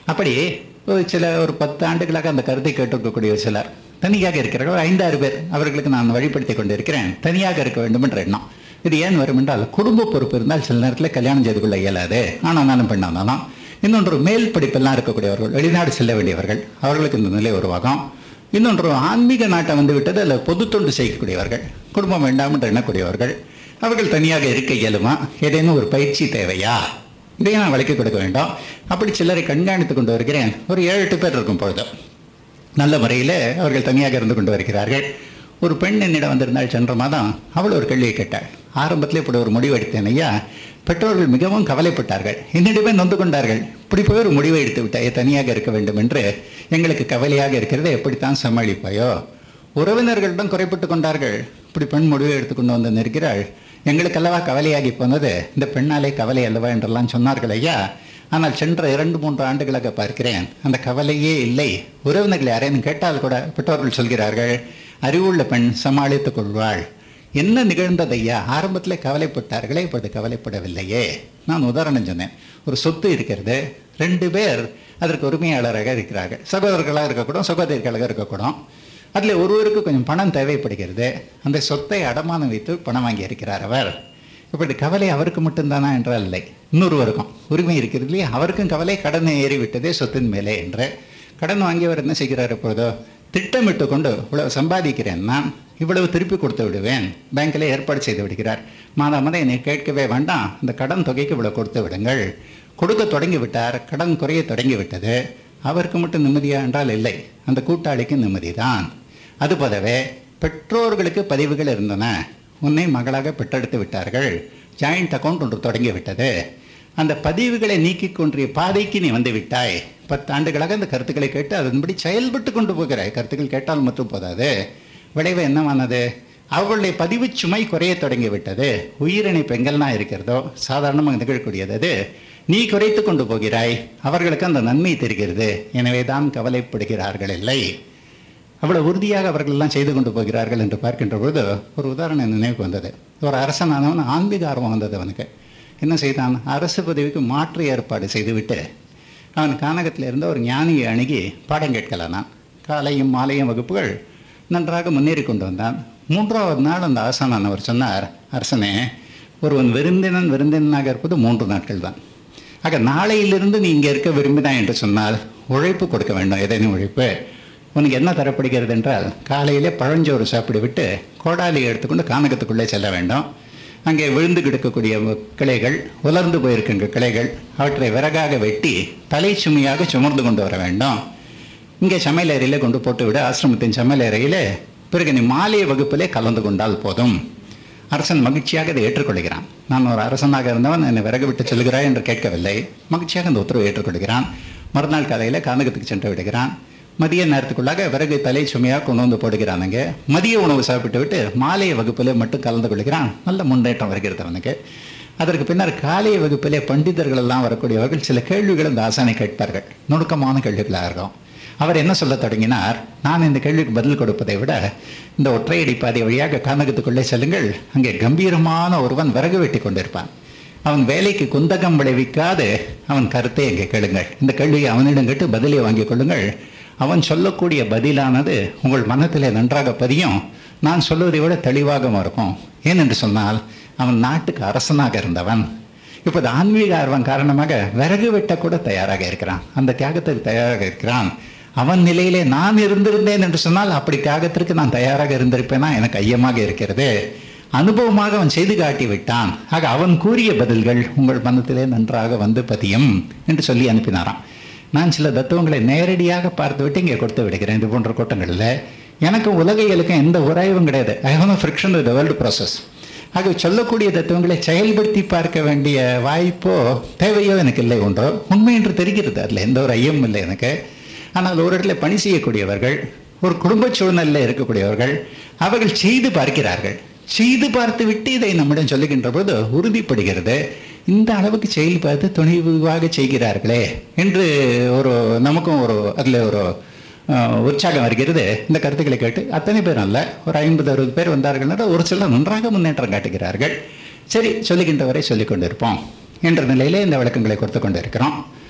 அப்படி ஒரு சில ஒரு பத்து ஆண்டுகளாக அந்த கருத்தை கேட்டிருக்கக்கூடிய ஒரு சிலர் தனியாக இருக்கிறார்கள் ஒரு ஐந்தாறு பேர் அவர்களுக்கு நான் வழிபடுத்தி கொண்டு இருக்கிறேன் தனியாக இருக்க வேண்டும் என்ற எண்ணம் இது ஏன் வரும் என்றால் குடும்ப பொறுப்பு இருந்தால் சில நேரத்தில் கல்யாணம் செய்து கொள்ள இயலாது ஆனாலும் பெண்ணானாலும் இன்னொன்று மேல் படிப்பெல்லாம் இருக்கக்கூடியவர்கள் வெளிநாடு செல்ல வேண்டியவர்கள் அவர்களுக்கு இந்த நிலை உருவாகும் இன்னொன்று ஆன்மீக நாட்டை வந்து விட்டது அதில் பொது தொண்டு செய்யக்கூடியவர்கள் குடும்பம் வேண்டாம் என்று எண்ணக்கூடியவர்கள் அவர்கள் தனியாக இருக்க இயலுமா ஏதேனும் ஒரு பயிற்சி தேவையா இதையும் நான் விளக்கி கொடுக்க வேண்டும் அப்படி சிலரை கண்காணித்து கொண்டு வருகிறேன் ஒரு ஏழு எட்டு பேர் இருக்கும் பொழுது நல்ல முறையில் அவர்கள் தனியாக இருந்து கொண்டு வருகிறார்கள் ஒரு பெண் என்னிடம் வந்திருந்தாள் சென்ற மாதம் அவள் ஒரு கேள்வியை கேட்டாள் ஆரம்பத்தில் இப்படி ஒரு முடிவு எடுத்தேன் ஐயா பெற்றோர்கள் மிகவும் கவலைப்பட்டார்கள் என்னிடமே நொந்து கொண்டார்கள் இப்படி போய் ஒரு முடிவை எடுத்து விட்டாயே தனியாக இருக்க வேண்டும் என்று எங்களுக்கு கவலையாக இருக்கிறது எப்படித்தான் சமாளிப்பாயோ உறவினர்களிடம் குறைப்பட்டு கொண்டார்கள் இப்படி பெண் முடிவை எடுத்துக்கொண்டு வந்து நிற்கிறாள் எங்களுக்கல்லவா கவலையாகி போனது இந்த பெண்ணாலே கவலை அல்லவா என்றெல்லாம் சொன்னார்கள் ஐயா ஆனால் சென்ற இரண்டு மூன்று ஆண்டுகளாக பார்க்கிறேன் அந்த கவலையே இல்லை உறவினர்கள் யாரேனும் கேட்டால் கூட பெற்றோர்கள் சொல்கிறார்கள் அறிவுள்ள பெண் சமாளித்துக் கொள்வாள் என்ன நிகழ்ந்தது ஐயா ஆரம்பத்தில் கவலைப்பட்டார்களே இப்பொழுது கவலைப்படவில்லையே நான் உதாரணம் சொன்னேன் ஒரு சொத்து இருக்கிறது ரெண்டு பேர் அதற்கு உரிமையாளராக இருக்கிறார்கள் சகோதரர்களாக இருக்கக்கூடும் சகோதரிகளாக இருக்கக்கூடும் அதில் ஒருவருக்கு கொஞ்சம் பணம் தேவைப்படுகிறது அந்த சொத்தை அடமானம் வைத்து பணம் வாங்கி இருக்கிறார் அவர் இப்படி கவலை அவருக்கு மட்டும்தானா என்றால் இல்லை இன்னொருவருக்கும் உரிமை இருக்கிறது இல்லையா அவருக்கும் கவலை கடன் ஏறிவிட்டதே சொத்தின் மேலே என்று கடன் வாங்கியவர் என்ன செய்கிறார் இப்பொழுதோ திட்டமிட்டு கொண்டு இவ்வளவு சம்பாதிக்கிறேன் நான் இவ்வளவு திருப்பி கொடுத்து விடுவேன் பேங்க்கில் ஏற்பாடு செய்து விடுகிறார் மாதா மாதம் என்னை கேட்கவே வேண்டாம் இந்த கடன் தொகைக்கு இவ்வளவு கொடுத்து விடுங்கள் கொடுக்க தொடங்கி விட்டார் கடன் குறைய தொடங்கி விட்டது அவருக்கு மட்டும் நிம்மதியா என்றால் இல்லை அந்த கூட்டாளிக்கு நிம்மதிதான் அதுபோலவே பெற்றோர்களுக்கு பதிவுகள் இருந்தன உன்னை மகளாக பெற்றெடுத்து விட்டார்கள் ஜாயிண்ட் அக்கவுண்ட் ஒன்று தொடங்கி விட்டது அந்த பதிவுகளை நீக்கிக் கொன்றிய பாதைக்கு நீ வந்து விட்டாய் பத்து ஆண்டுகளாக அந்த கருத்துக்களை கேட்டு அதன்படி செயல்பட்டு கொண்டு போகிறாய் கருத்துக்கள் கேட்டால் மட்டும் போதாது விளைவு என்னவானது அவர்களுடைய பதிவு சுமை குறைய தொடங்கி விட்டது உயிரிணைப்பு எங்கெல்லாம் இருக்கிறதோ சாதாரணமாக நிகழக்கூடியது அது நீ குறைத்து கொண்டு போகிறாய் அவர்களுக்கு அந்த நன்மை தெரிகிறது எனவே தான் கவலைப்படுகிறார்கள் இல்லை அவ்வளவு உறுதியாக அவர்கள் எல்லாம் செய்து கொண்டு போகிறார்கள் என்று பார்க்கின்ற பொழுது ஒரு உதாரணம் நினைவுக்கு வந்தது ஒரு அரசனானவன் ஆன்மீக ஆர்வம் வந்தது அவனுக்கு என்ன செய்தான் அரசு பதவிக்கு மாற்று ஏற்பாடு செய்துவிட்டு அவன் கானகத்தில் இருந்த ஒரு ஞானியை அணுகி பாடம் கேட்கலானான் காலையும் மாலையும் வகுப்புகள் நன்றாக முன்னேறி கொண்டு வந்தான் மூன்றாவது நாள் அந்த ஆசானான் அவர் சொன்னார் அரசனே ஒருவன் விருந்தினன் விருந்தினனாக இருப்பது மூன்று நாட்கள் தான் ஆக நாளையிலிருந்து நீ இங்கே இருக்க விரும்பினாய் என்று சொன்னால் உழைப்பு கொடுக்க வேண்டும் ஏதேனும் உழைப்பு உனக்கு என்ன தரப்படுகிறது என்றால் காலையிலே பழஞ்சோறு சாப்பிட்டு விட்டு கோடாலியை எடுத்துக்கொண்டு கானகத்துக்குள்ளே செல்ல வேண்டும் அங்கே விழுந்து கிடக்கக்கூடிய கிளைகள் உலர்ந்து போயிருக்கின்ற கிளைகள் அவற்றை விறகாக வெட்டி தலை சுமையாக சுமர்ந்து கொண்டு வர வேண்டும் இங்கே சமையலறையில் கொண்டு போட்டு விட ஆசிரமத்தின் சமையலறையில் பிறகு நீ மாலைய வகுப்பிலே கலந்து கொண்டால் போதும் அரசன் மகிழ்ச்சியாக இதை ஏற்றுக்கொள்கிறான் நான் ஒரு அரசனாக இருந்தவன் என்னை விறகு விட்டு செல்கிறாய் என்று கேட்கவில்லை மகிழ்ச்சியாக அந்த உத்தரவை ஏற்றுக்கொள்கிறான் மறுநாள் காலையில் கானகத்துக்கு சென்று விடுகிறான் மதிய நேரத்துக்குள்ளாக விறகு தலை சுமையாக கொண்டு வந்து போடுகிறானுங்க மதிய உணவு சாப்பிட்டு விட்டு மாலைய வகுப்பிலே மட்டும் கலந்து கொள்கிறான் நல்ல முன்னேற்றம் வருகிறது அவனுக்கு அதற்கு பின்னர் காலைய வகுப்பிலே பண்டிதர்கள் எல்லாம் வரக்கூடியவர்கள் சில கேள்விகள் இந்த ஆசானை கேட்பார்கள் நுணுக்கமான கேள்விகளாக இருக்கும் அவர் என்ன சொல்ல தொடங்கினார் நான் இந்த கேள்விக்கு பதில் கொடுப்பதை விட இந்த ஒற்றையடி பாதை வழியாக கானகத்துக்குள்ளே செல்லுங்கள் அங்கே கம்பீரமான ஒருவன் விறகு வெட்டி கொண்டிருப்பான் அவன் வேலைக்கு குந்தகம் விளைவிக்காது அவன் கருத்தை அங்கே கேளுங்கள் இந்த கேள்வியை அவனிடம் கேட்டு பதிலை வாங்கிக் கொள்ளுங்கள் அவன் சொல்லக்கூடிய பதிலானது உங்கள் மனத்திலே நன்றாக பதியும் நான் சொல்வதை விட தெளிவாகவும் இருக்கும் ஏனென்று சொன்னால் அவன் நாட்டுக்கு அரசனாக இருந்தவன் இப்போது ஆன்மீக ஆர்வம் காரணமாக விறகு வெட்ட கூட தயாராக இருக்கிறான் அந்த தியாகத்துக்கு தயாராக இருக்கிறான் அவன் நிலையிலே நான் இருந்திருந்தேன் என்று சொன்னால் அப்படி தியாகத்திற்கு நான் தயாராக இருந்திருப்பேனா எனக்கு ஐயமாக இருக்கிறது அனுபவமாக அவன் செய்து காட்டி விட்டான் ஆக அவன் கூறிய பதில்கள் உங்கள் மனத்திலே நன்றாக வந்து பதியும் என்று சொல்லி அனுப்பினாராம் நான் சில தத்துவங்களை நேரடியாக பார்த்துவிட்டு இங்கே கொடுத்து விடுகிறேன் இது போன்ற கூட்டங்களில் எனக்கு உலகைகளுக்கும் எந்த உராய்வும் கிடையாது I have no friction with world process ஆக சொல்லக்கூடிய தத்துவங்களை செயல்படுத்தி பார்க்க வேண்டிய வாய்ப்போ தேவையோ எனக்கு இல்லை ஒன்றோ உண்மை என்று தெரிகிறது அதில் எந்த ஒரு ஐயமும் இல்லை எனக்கு ஆனால் ஒரு இடத்துல பணி செய்யக்கூடியவர்கள் ஒரு குடும்ப சூழ்நிலையில் இருக்கக்கூடியவர்கள் அவர்கள் செய்து பார்க்கிறார்கள் செய்து பார்த்து விட்டு இதை நம்மிடம் சொல்லுகின்ற போது உறுதிப்படுகிறது இந்த அளவுக்கு செயல் பார்த்து துணிவாக செய்கிறார்களே என்று ஒரு நமக்கும் ஒரு அதில் ஒரு அஹ், உற்சாகம் வருகிறது இந்த கருத்துக்களை கேட்டு அத்தனை பேர் அல்ல ஒரு ஐம்பது அறுபது பேர் வந்தார்கள் ஒரு சிலர் நன்றாக முன்னேற்றம் காட்டுகிறார்கள் சரி சொல்லுகின்றவரை சொல்லிக் கொண்டிருப்போம் என்ற நிலையிலே இந்த விளக்கங்களை கொடுத்து கொண்டிருக்கிறோம்